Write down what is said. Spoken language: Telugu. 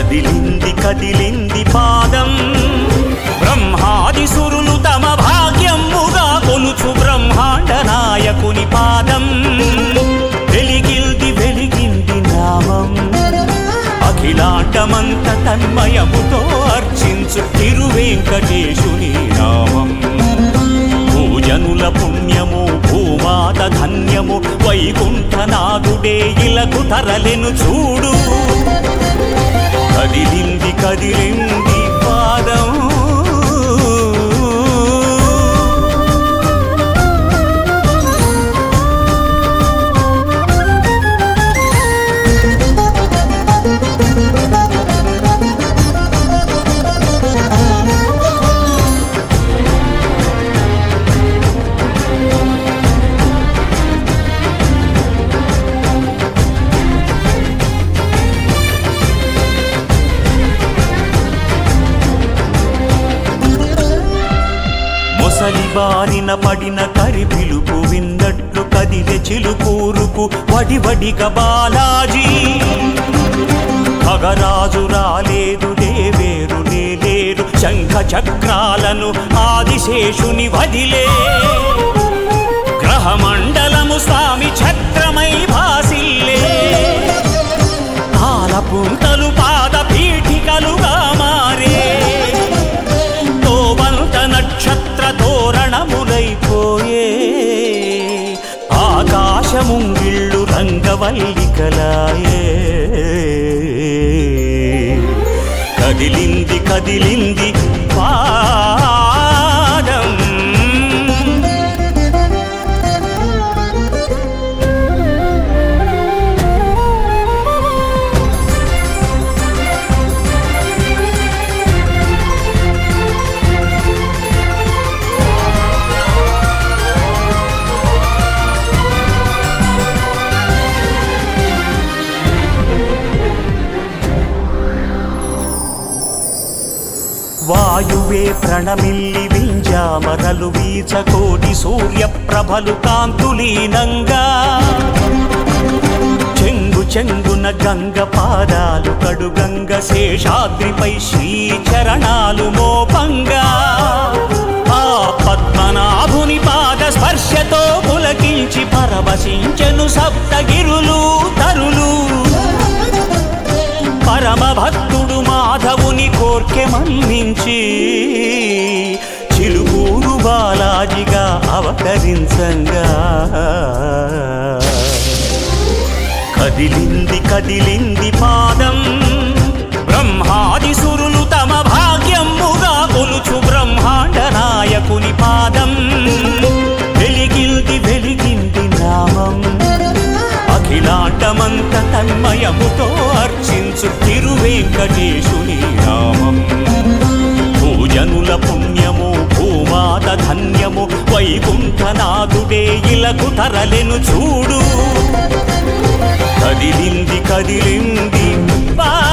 కదిలింది కదిలింది పాదం బ్రహ్మాది సురులు తమ భాగ్యముగా కొలుచు బ్రహ్మాండ నాయకుని పాదం వెలిగిల్ది వెలిగింది నామం అఖిలాండమంత తన్మయముతో అర్చించు తిరువెంకటేశుని నామం భూజనుల పుణ్యము భూమాత ధన్యము వైకుంఠనాథుడే ఇలకు తరలెను చూడు కదిలింది కదిలింది పాదం మొసలి బారిన పడిన కరి పిలుపు విన్నట్లు కదిలె చిలుకూరుకు వడివడిగా బాలాజీ ఖగరాజు రాలేదు దేవేరు లేరు శంఖ చక్రాలను ఆదిశేషుని వదిలే గ్రహమండలము స్వామి ఛత్రమై భాసిల్లే పాలపుంతలు పాద పీఠికలుగా మారే తోవంత నక్షత్ర తోరణములైపోయే ఆకాశముంగిళ్ళు రంగవల్లికలాయే కదిలింది కదిలింది పాదం వాయువే ప్రణమిల్లి వింజామరలు వీచ కోటి సూర్యప్రభలు కాంతులీనంగా చెంగు చెంగున గంగ పాదాలు కడుగంగ శేషాద్రిపై శ్రీచరణాలు మోపంగా ఆ పద్మనాభుని పాద స్పర్శతో పులకించి పరవశించెను సప్తగిరులు తరులు పరమ భక్తుడు మాధవుని కోర్కె మన్నించి చిలుకూరు బాలాజిగా అవతరించంగా కదిలింది కదిలింది పాదం బ్రహ్మాది సురులు తమ భాగ్యముగా కొలుచు బ్రహ్మాండ నాయకుని పాదం వెలిగిల్ది వెలిగింది నామం అఖిలాండమంత తన్మయముతో అర్చించు తిరువెంకటేశుని నామం భూజనుల పుణ్యము భూమాత ధన్యము వైకుంఠనాథుడే ఇలకు తరలెను చూడు కదిలింది కదిలింది పా